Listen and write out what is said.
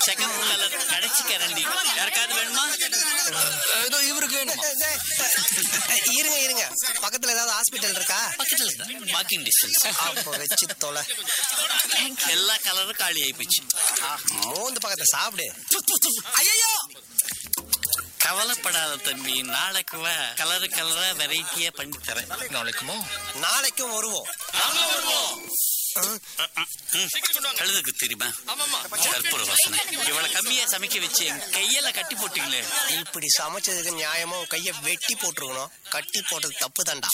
second colour கடைசி கரண்டி யாருக்காவது வேணுமா ஏதோ இவருக்கு வேணுமா இருங்க இருங்க பக்கத்துல ஏதாவது ஹாஸ்பிட்டல் இருக்கா பக்கத்துல தான் வாக்கிங் டிஸ்டன்ஸ் அப்போ வச்சு தொலை எல்லா கலரும் காலி ஆயிப்போச்சு மூந்து பக்கத்தை சாப்பிடு ஐயோ கவலைப்படாத தம்பி நாளைக்கு வா கலரு கலரா வெரைட்டியா பண்ணி தரேன் நாளைக்குமோ நாளைக்கும் வருவோம் கழுதுக்கு தெரியுமா கற்பூர வாசனை இவ்வளவு கம்மியா சமைக்க வச்சு என் கையில கட்டி போட்டீங்களே இப்படி சமைச்சதுக்கு நியாயமா உன் கைய வெட்டி போட்டுருக்கணும் கட்டி போட்டது தப்பு தான்டா